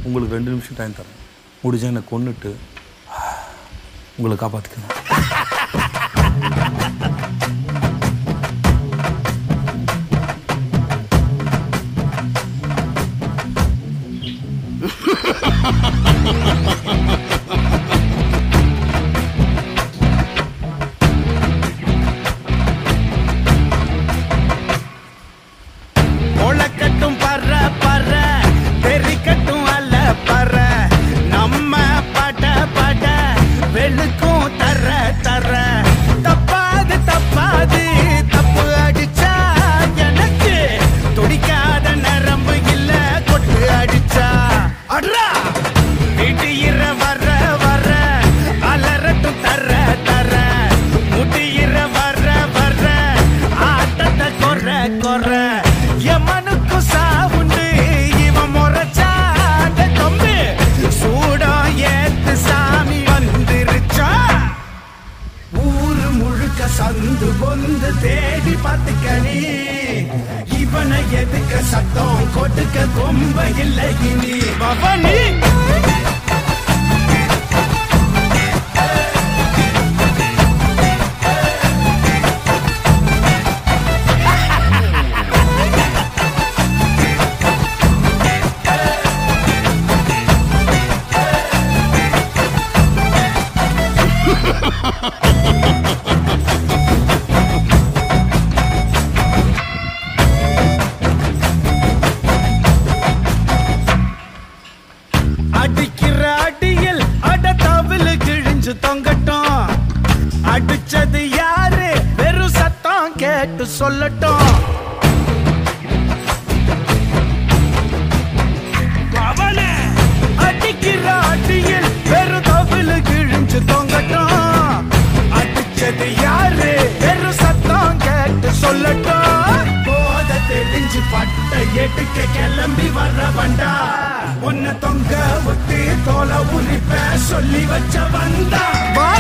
உங்களுக்கு ரெண்டு நிமிஷம் டைம் தரேன் முடிஞ்சா என்னை கொன்னுட்டு உங்களை காப்பாற்றிக்கணும் முளைக்கட்டும் பற பற தெரிக்கட்டும் அல்ல பற நம்ம பட பட வெளுக்கும் தர தர தப்பாது தப்பாது தப்பு அடிச்சா எனக்கு துடிக்காத நரம்பு இல்ல கொட்டு அடிச்சா அட்ரா வீட்டியிற வர வர அலறட்டும் தர தர முட்டியிற வர வர ஆட்டத்தை கொற கொற எமனுக்கு சாவுண்டு இவன் முறைச்சாண்ட தம்பி சூடம் ஏத்து சாமி வந்துருச்சா ஊரு முழுக்க சந்து பொந்து தேடி பார்த்துக்கணி இவனை எதுக்க சத்தம் கொட்டுக்க கொம்ப இல்லை இனி பவனி அடிக்கிற அடியில் அட தவிழு கிழிஞ்சு தொங்கட்டும் அடிச்சது யாரு வெறும் சத்தம் கேட்டு சொல்லட்டும் அவனே அடிக்கிற அடியில் வெறும் தவிழு கிழிஞ்சு தொங்கட்டும் அடிச்சது யாரு வெறும் சத்தம் கேட்டு சொல்லட்டும் போத தெரிஞ்சு பட்ட எடுக்க கிளம்பி வர வண்டா உன்னை தொங்க விட்டு தோலை உரிப்ப சொல்லி வச்ச வந்தா வா